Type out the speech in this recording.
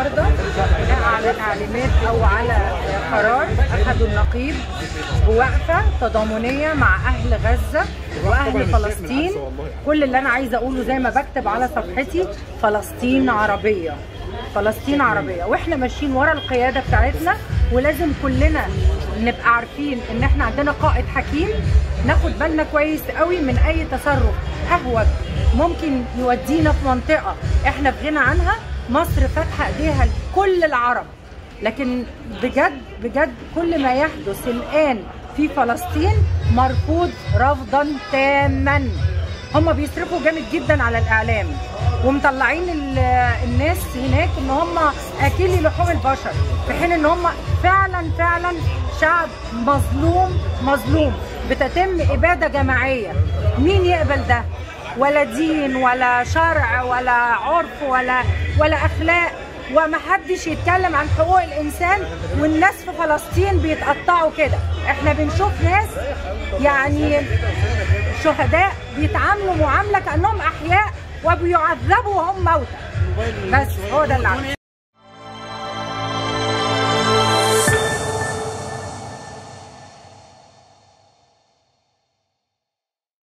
النهارده بناء على تعليمات او على قرار اخذوا النقيب بوقفه تضامنيه مع اهل غزه واهل فلسطين كل اللي انا عايزه اقوله زي ما بكتب على صفحتي فلسطين عربيه فلسطين عربيه واحنا ماشيين ورا القياده بتاعتنا ولازم كلنا نبقى عارفين ان احنا عندنا قائد حكيم ناخد بالنا كويس قوي من اي تصرف اهوج ممكن يودينا في منطقه احنا في غنى عنها مصر فاتحه ايديها لكل العرب لكن بجد بجد كل ما يحدث الان في فلسطين مرفوض رفضا تاما هم بيصرفوا جامد جدا على الاعلام ومطلعين ال- الناس هناك ان هم اكلي لحوم البشر في حين ان هم فعلا فعلا شعب مظلوم مظلوم بتتم اباده جماعيه مين يقبل ده ولا دين ولا شرع ولا عرف ولا ولا اخلاق ومحدش يتكلم عن حقوق الانسان والناس في فلسطين بيتقطعوا كده احنا بنشوف ناس يعني شهداء بيتعاملوا معامله كانهم احياء وبيعذبوا وهم موتى بس هو ده اللي عندي